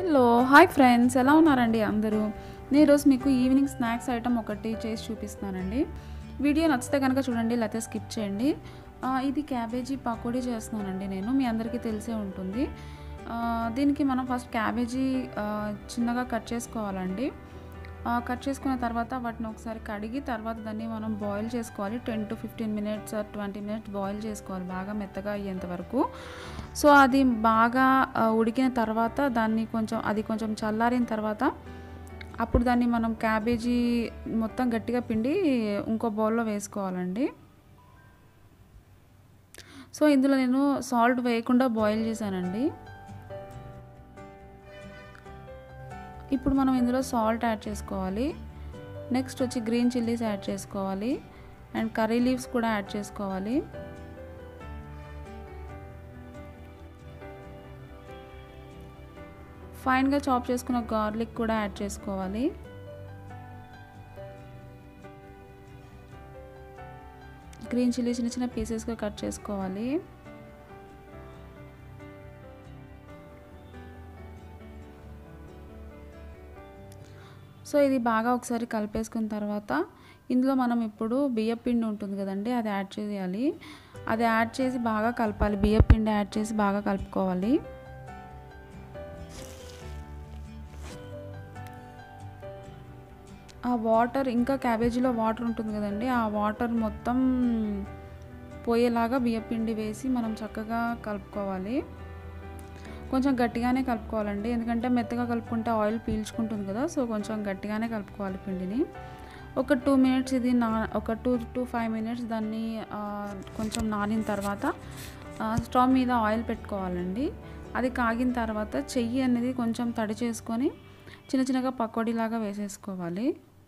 hello hi friends ఎలా ఉన్నారండి అందరూ నేను ఈరోజు మీకు ఈవినింగ్ స్నాక్స్ ఐటమ్ ఒకటి చేసి చూపిస్తున్నానండి వీడియో నచ్చితే కనుక చూడండి లేకపోతే స్కిప్ చేయండి ఆ, ఇది క్యాబేజీ పకోడీ చేస్తున్నానండి నేను మీ అందరికీ తెలిసే ఉంటుంది ఆ, దీనికి మనం ఫస్ట్ క్యాబేజీ ఆ, చిన్నగా కట్ చేసుకోవాలండి ఆ, కట్ చేసుకున్న తర్వాత వాటిని ఒకసారి కడిగి తర్వాత దాన్ని మనం బాయిల్ చేసుకోవాలి ten to fifteen minutes twenty minutes boil చేసుకోవాలి బాగా మెత్తగా అయ్యేంత వరకు సో అది బాగా ఆ, ఉడికిన తర్వాత దాన్ని కొంచెం అది కొంచెం చల్లారిన తర్వాత అప్పుడు దాన్ని మనం క్యాబేజీ మొత్తం గట్టిగా పిండి ఇంకో బౌల్లో వేసుకోవాలండి సో ఇందులో నేను సాల్ట్ వేయకుండా బాయిల్ చేశానండి ఇప్పుడు మనం ఇందులో సాల్ట్ యాడ్ చేసుకోవాలి నెక్స్ట్ వచ్చి గ్రీన్ చిల్లీస్ యాడ్ చేసుకోవాలి అండ్ కర్రీ లీవ్స్ కూడా యాడ్ చేసుకోవాలి ఫైన్గా చాప్ చేసుకున్న గార్లిక్ కూడా యాడ్ చేసుకోవాలి గ్రీన్ చిల్లీ చిన్న చిన్న పీసెస్గా కట్ చేసుకోవాలి సో ఇది బాగా ఒకసారి కలిపేసుకున్న తర్వాత ఇందులో మనం ఇప్పుడు బియ్యం పిండి ఉంటుంది కదండి అది యాడ్ చేయాలి అది యాడ్ చేసి బాగా కలపాలి బియ్యం పిండి యాడ్ చేసి బాగా కలుపుకోవాలి ఆ వాటర్ ఇంకా క్యాబేజీలో వాటర్ ఉంటుంది కదండి ఆ వాటర్ మొత్తం పోయేలాగా బియ్యం పిండి వేసి మనం చక్కగా కలుపుకోవాలి కొంచెం గట్టిగానే కలుపుకోవాలండి ఎందుకంటే మెత్తగా కలుపుకుంటే ఆయిల్ పీల్చుకుంటుంది కదా సో కొంచెం గట్టిగానే కలుపుకోవాలి పిండిని ఒక టూ మినిట్స్ ఇది నా ఒక టూ టు ఫైవ్ మినిట్స్ దాన్ని ఆ, కొంచెం నానిన తర్వాత ఆ, స్టవ్ మీద ఆయిల్ పెట్టుకోవాలండి అది కాగిన తర్వాత చెయ్యి అనేది కొంచెం తడి చేసుకొని చిన్న చిన్నగా పకోడీలాగా వేసేసుకోవాలి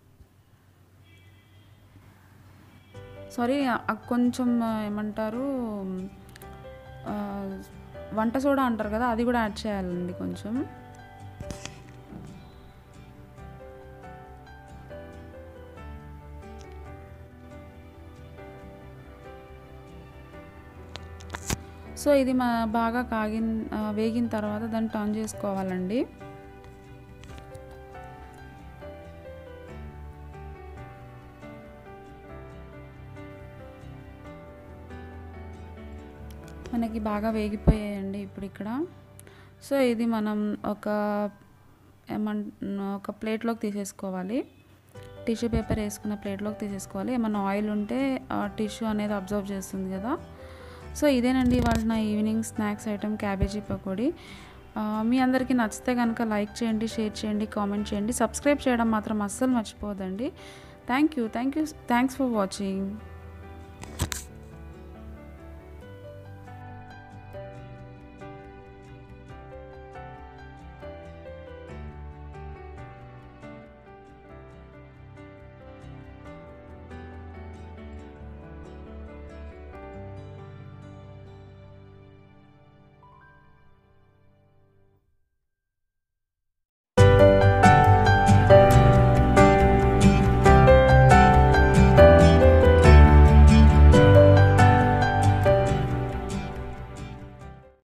సారీ కొంచెం ఆ, ఏమంటారు ఆ, వంట సోడా అంటారు కదా అది కూడా యాడ్ చేయాలండి కొంచెం సో ఇది మా బాగా కాగిన ఆ, వేగిన తర్వాత దాన్ని టర్న్ చేసుకోవాలండి మనకి బాగా వేగిపోయాయండి ఇప్పుడు ఇక్కడ సో ఇది మనం ఒక ఏమన్ ఒక ప్లేట్లోకి తీసేసుకోవాలి టిష్యూ పేపర్ వేసుకున్న ప్లేట్లోకి తీసేసుకోవాలి ఏమన్నా ఆయిల్ ఉంటే టిష్యూ అనేది అబ్జర్వ్ చేస్తుంది కదా సో ఇదేనండి ఇవాళ నా evening snacks item cabbage pakodi ఆ, మీ అందరికీ నచ్చితే కనుక లైక్ చేయండి షేర్ చేయండి కామెంట్ చేయండి సబ్స్క్రైబ్ చేయడం మాత్రం అస్సలు మర్చిపోదండి thank you thank you thanks for watching